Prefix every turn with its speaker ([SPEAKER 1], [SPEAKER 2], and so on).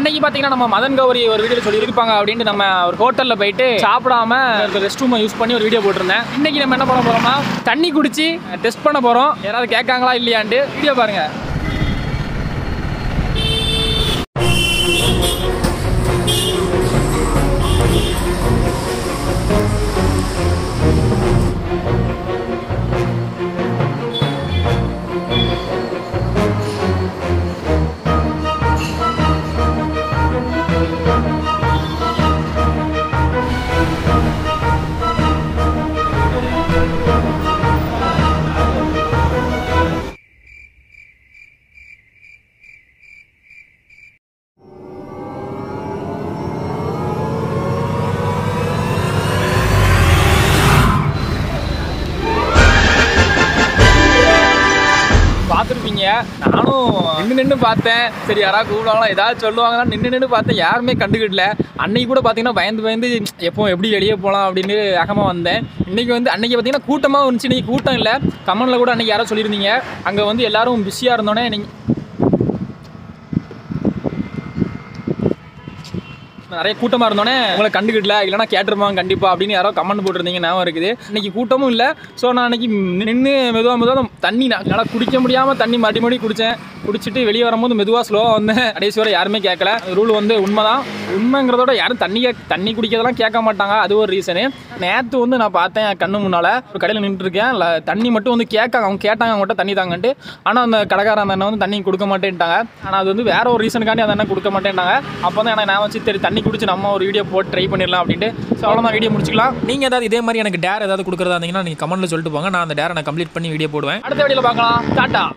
[SPEAKER 1] அன்னைக்கு பார்த்தீங்கன்னா நம்ம மதன் கௌரி ஒரு வீடியோ சொல்லி இருப்பாங்க அப்படின்ட்டு நம்ம ஒரு ஹோட்டலில் போயிட்டு சாப்பிடாம ரெஸ்ட் ரூமை யூஸ் பண்ணி ஒரு வீடியோ போட்டிருந்தேன் இன்னைக்கு நம்ம என்ன பண்ண போறோம்னா தண்ணி குடிச்சு டெஸ்ட் பண்ண போறோம் யாராவது கேட்காங்களா இல்லையான்ட்டு வீடியோ பாருங்க பார்த்துருப்பீங்க நானும் நின்று நின்று பார்த்தேன் சரி யாராவது கூப்பிடுவாங்களா ஏதாவது சொல்லுவாங்கன்னா நின்று நின்று பார்த்தேன் யாருமே கண்டுக்கிடல அன்னைக்கு கூட பார்த்தீங்கன்னா பயந்து பயந்து எப்போ எப்படி வெளியே போகலாம் அப்படின்னு அகமாக வந்தேன் இன்னைக்கு வந்து அன்னைக்கு பார்த்தீங்கன்னா கூட்டமாக இருந்துச்சு இன்னைக்கு கூட்டம் இல்லை கமெண்ட்ல கூட அன்னைக்கு யாரோ சொல்லியிருந்தீங்க அங்கே வந்து எல்லாரும் பிஸியாக இருந்தோன்னே நீங்கள் நிறைய கூட்டமாக இருந்தோன்னே உங்களை கண்டுக்கிடல இல்லைனா கேட்டிருப்பாங்க கண்டிப்பாக அப்படின்னு யாரோ கமெண்ட் போட்டிருந்தீங்க ஞாபகம் இருக்குது இன்னைக்கு கூட்டமும் இல்லை ஸோ நான் அன்னைக்கு நின்று மெதுவாக மெதுவாக தண்ணி நான் என்னால் குடிக்க முடியாமல் தண்ணி மறுபடி மறுபடி குடித்தேன் குடிச்சிட்டு வெளியே வரும்போது மெதுவாக ஸ்லோவாக வந்தேன் கடைசி வரை யாருமே கேட்கல ரூல் வந்து உண்மைதான் உண்மைங்கிறதோட யாரும் தண்ணி கே தண்ணி குடிக்கிறதெல்லாம் கேட்க மாட்டாங்க அது ஒரு ரீசனு நேற்று வந்து நான் பார்த்தேன் என் கண்ணு முன்னால் ஒரு கடையில் நின்றுருக்கேன் இல்லை தண்ணி மட்டும் வந்து கேட்காங்க அவங்க கேட்டாங்க அவங்ககிட்ட தண்ணி தாங்கன்ட்டு ஆனால் அந்த கடைக்காரன் அந்த அண்ணன் வந்து தண்ணி கொடுக்க மாட்டேன்ட்டாங்க ஆனால் அது வந்து வேற ஒரு ரீசனுக்காண்டி அந்த அண்ணன் கொடுக்க மாட்டேன்ட்டாங்க அப்போ தான் எனக்கு நான் வச்சு சரி தண்ணி குடிச்சு நம்ம ஒரு வீடியோ போட்டு ட்ரை பண்ணிடலாம் அப்படின்ட்டு ஸோ அவ்வளோதான் வீடியோ முடிச்சுக்கலாம்
[SPEAKER 2] நீங்கள் ஏதாவது இதே மாதிரி எனக்கு டேர் ஏதாவது கொடுக்குறதா இருந்தீங்கன்னா நீங்கள் கமெண்ட்டில் சொல்லிட்டு போங்க நான் அந்த டேரை நான் கம்ப்ளீட் பண்ணி வீடியோ போடுவேன்
[SPEAKER 1] அடுத்த வீடியோவில் பார்க்கலாம் டாட்டா